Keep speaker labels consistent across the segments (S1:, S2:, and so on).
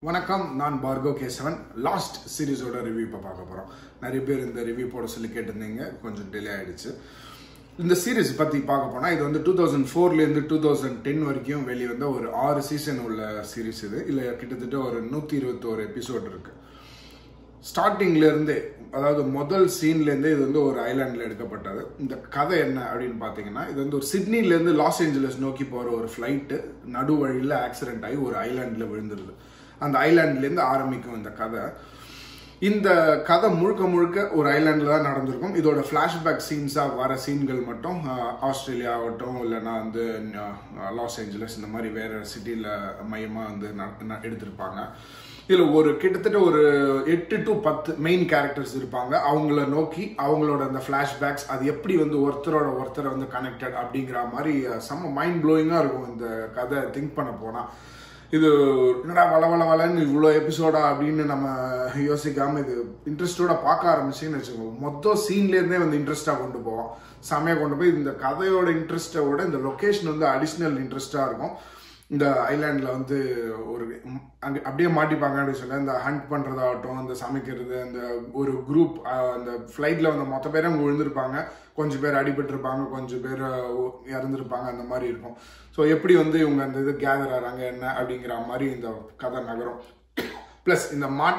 S1: வணக்கம் நான் பார்கோ கேசவன் லாஸ்ட் சீரிஸோட ரிவ்யூ இப்போ பார்க்க போகிறோம் நிறைய பேர் இந்த ரிவ்யூ போட சொல்லி கேட்டிருந்தீங்க கொஞ்சம் டிலே ஆயிடுச்சு இந்த சீரிஸ் பற்றி பார்க்க போனால் இது வந்து டூ தௌசண்ட் ஃபோர்லேருந்து டூ தௌசண்ட் டென் வரைக்கும் வெளிவந்த ஒரு ஆறு சீசன் உள்ள சீரிஸ் இது இல்லை கிட்டத்தட்ட ஒரு நூற்றி இருபத்தோரு எபிசோட் இருக்குது ஸ்டார்டிங்ல இருந்தே அதாவது முதல் சீன்ல இருந்தே இது வந்து ஒரு ஐலாண்ட்ல எடுக்கப்பட்டது இந்த கதை என்ன அப்படின்னு பாத்தீங்கன்னா இது வந்து ஒரு சிட்னில இருந்து லாஸ் ஏஞ்சலஸ் நோக்கி போற ஒரு ஃபிளைட்டு நடு வழியில ஆக்சிடென்ட் ஆகி ஒரு ஐலாண்ட்ல விழுந்துருது அந்த ஐலாண்ட்ல இருந்து ஆரம்பிக்கும் இந்த கதை இந்த கதை முழுக்க முழுக்க ஒரு ஐலாண்டில் தான் நடந்திருக்கும் இதோட ஃப்ளாஷ்பேக் சீன்ஸாக வர சீன்கள் மட்டும் ஆஹ், ஆஸ்திரேலியா ஆகட்டும் இல்லைனா வந்து ஆஹ், லாஸ் ஏஞ்சலஸ் இந்த மாதிரி வேற சிட்டியில் மையமாக வந்து நட- ந- எடுத்திருப்பாங்க இதில் ஒரு கிட்டத்தட்ட ஒரு எட்டு டு பத்து மெயின் கேரக்டர்ஸ் இருப்பாங்க அவங்கள நோக்கி அவங்களோட அந்த ஃப்ளாஷ்பேக்ஸ் அது எப்படி வந்து ஒருத்தரோட ஒருத்தரை வந்து கனெக்டட் அப்படிங்கிற மாதிரி ஆஹ், செம்ம மைண்ட் ப்ளோயிங்காக இருக்கும் இந்த கதை திங்க் பண்ண போனால் இது என்னடா வள வள வளன்னு இவ்வளோ எபிசோடா அப்படின்னு நம்ம யோசிக்காம இது இன்ட்ரெஸ்டோட பார்க்க ஆரம்பிச்சுன்னு வச்சுக்கோங்க மொத்தம் சீன்லேருந்தே வந்து இன்ட்ரெஸ்டாக கொண்டு போவோம் செமையாக கொண்டு போய் இந்த கதையோட இன்ட்ரெஸ்ட்டை விட இந்த லொக்கேஷன் வந்து அடிஷ்னல் இன்ட்ரெஸ்டாக இருக்கும் இந்த ஐலாண்டில் வந்து ஒரு ம், அங்க அப்படியே மாட்டிப்பாங்க அப்படின்னு சொல்லி இந்த ஹண்ட் பண்ணுறதாகட்டும் அந்த சமைக்கிறது அந்த ஒரு குரூப் அந்த ஃப்ளைட்டில் வந்து மொத்த பேரும் அங்கே விழுந்திருப்பாங்க கொஞ்சம் பேர் அடிபட்டிருப்பாங்க கொஞ்சம் பேர் அஹ், இறந்துருப்பாங்க அந்த மாதிரி இருக்கும் ஸோ எப்படி வந்து இவங்க அந்த இது கேதர் ஆகிறாங்க என்ன அப்படிங்கிற மாதிரி இந்த கதை நகரும் ப்ளஸ் இந்த மாட்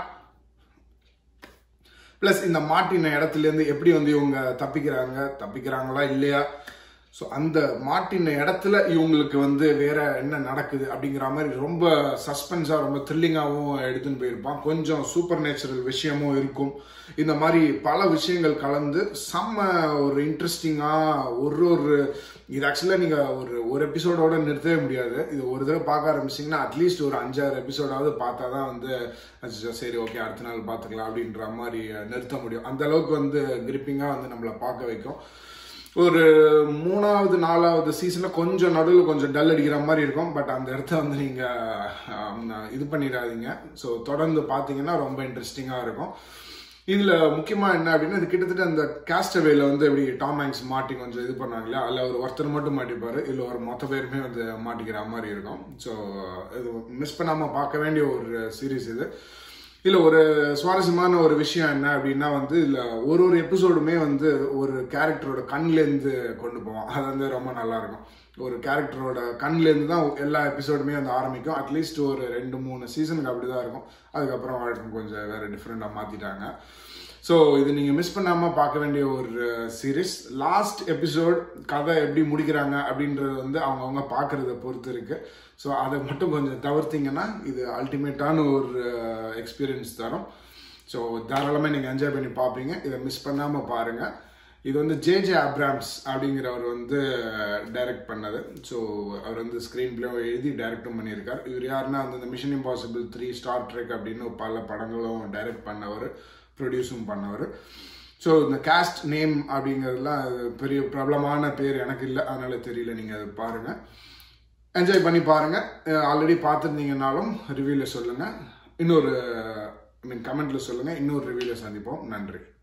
S1: ப்ளஸ் இந்த மாட்டின இடத்துலேருந்து எப்படி வந்து இவங்க தப்பிக்கிறாங்க தப்பிக்கிறாங்களா இல்லையா ஸோ அந்த மாட்டின இடத்துல இவங்களுக்கு வந்து வேற என்ன நடக்குது அப்படிங்கிற மாதிரி ரொம்ப சஸ்பென்ஸாக ரொம்ப த்ரில்லிங்காகவும் எடுத்துன்னு போயிருப்பான் கொஞ்சம் சூப்பர் நேச்சுரல் விஷயமும் இருக்கும் இந்த மாதிரி பல விஷயங்கள் கலந்து செம்ம ஒரு இன்ட்ரெஸ்டிங்காக ஒரு ஒரு இது ஆக்சுவலாக நீங்கள் ஒரு ஒரு எபிசோடோட நிறுத்தவே முடியாது இது ஒரு தடவை பார்க்க ஆரம்பிச்சிங்கன்னா அட்லீஸ்ட் ஒரு அஞ்சாறு எபிசோடாவது பார்த்தா தான் வந்து அச்சச்சோ, சரி ஓகே அடுத்த நாள் பார்த்துக்கலாம் அப்படின்ற மாதிரி நிறுத்த முடியும் அந்த அளவுக்கு வந்து கிரிப்பிங்காக வந்து நம்மளை பார்க்க வைக்கும் ஒரு மூணாவது நாலாவது சீசன்ல கொஞ்சம் நடுவில் கொஞ்சம் டல் அடிக்கிற மாதிரி இருக்கும் பட் அந்த இடத்த வந்து நீங்க ஆம், இது பண்ணிடாதீங்க ஸோ தொடர்ந்து பார்த்தீங்கன்னா ரொம்ப இன்ட்ரெஸ்டிங்காக இருக்கும் இதுல முக்கியமா என்ன அப்படின்னா இது கிட்டத்தட்ட அந்த கேஸ்டவேல வந்து எப்படி டாம் ஹேங்க்ஸ் மாட்டி கொஞ்சம் இது பண்ணாங்க இல்லையா அதில் ஒரு ஒருத்தர் மட்டும் மாட்டிப்பாரு இதுல ஒரு மொத்த பேருமே வந்து மாட்டிக்கிற மாதிரி இருக்கும் ஸோ இது மிஸ் பண்ணாம பார்க்க வேண்டிய ஒரு சீரிஸ் இது இல்ல ஒரு சுவாரஸ்யமான ஒரு விஷயம் என்ன அப்படின்னா வந்து இதுல ஒரு ஒரு எபிசோடுமே வந்து ஒரு கேரக்டரோட கண்ல இருந்து கொண்டு போவோம் அது வந்து ரொம்ப நல்லா இருக்கும் ஒரு கேரக்டரோட கண்ல இருந்து தான் எல்லா எபிசோடுமே வந்து ஆரம்பிக்கும் அட்லீஸ்ட் ஒரு ரெண்டு மூணு சீசனுக்கு அப்படிதான் இருக்கும் அதுக்கப்புறம் வழக்கம் கொஞ்சம் வேற டிஃப்ரெண்டா மாத்திட்டாங்க ஸோ இது நீங்க மிஸ் பண்ணாம பார்க்க வேண்டிய ஒரு சீரிஸ் லாஸ்ட் எபிசோட் கதை எப்படி முடிக்கிறாங்க அப்படின்றது வந்து அவங்கவுங்க பார்க்கறத பொறுத்து இருக்கு ஸோ அதை மட்டும் கொஞ்சம் தவிர்த்தீங்கன்னா இது அல்டிமேட்டான ஒரு எக்ஸ்பீரியன்ஸ் தரும் ஸோ தாராளமாக நீங்கள் என்ஜாய் பண்ணி பார்ப்பீங்க இதை மிஸ் பண்ணாமல் பாருங்கள் இது வந்து ஜேஜே அப்ராம்ஸ் அப்படிங்கிறவர் வந்து டைரக்ட் பண்ணது ஸோ அவர் வந்து ஸ்க்ரீன் பிளே எழுதி டைரக்டும் பண்ணியிருக்கார் இவர் யாருன்னா வந்து இந்த Mission Impossible three Star Trek அப்படின்னு பல படங்களும் டைரக்ட் பண்ணவர் ப்ரொடியூஸும் பண்ணவர் ஸோ இந்த காஸ்ட் நேம் அப்படிங்கிறதுலாம் அது பெரிய பிரபலமான பேர் எனக்கு இல்லை அதனால தெரியல நீங்கள் அதை பாருங்கள் என்ஜாய் பண்ணி பாருங்க ஆல்ரெடி பார்த்துருந்தீங்கனாலும் ரிவ்யூவில் சொல்லுங்க இன்னொரு ஐ மீன் கமெண்ட்ல சொல்லுங்க இன்னொரு ரிவ்யூவில் சந்திப்போம் நன்றி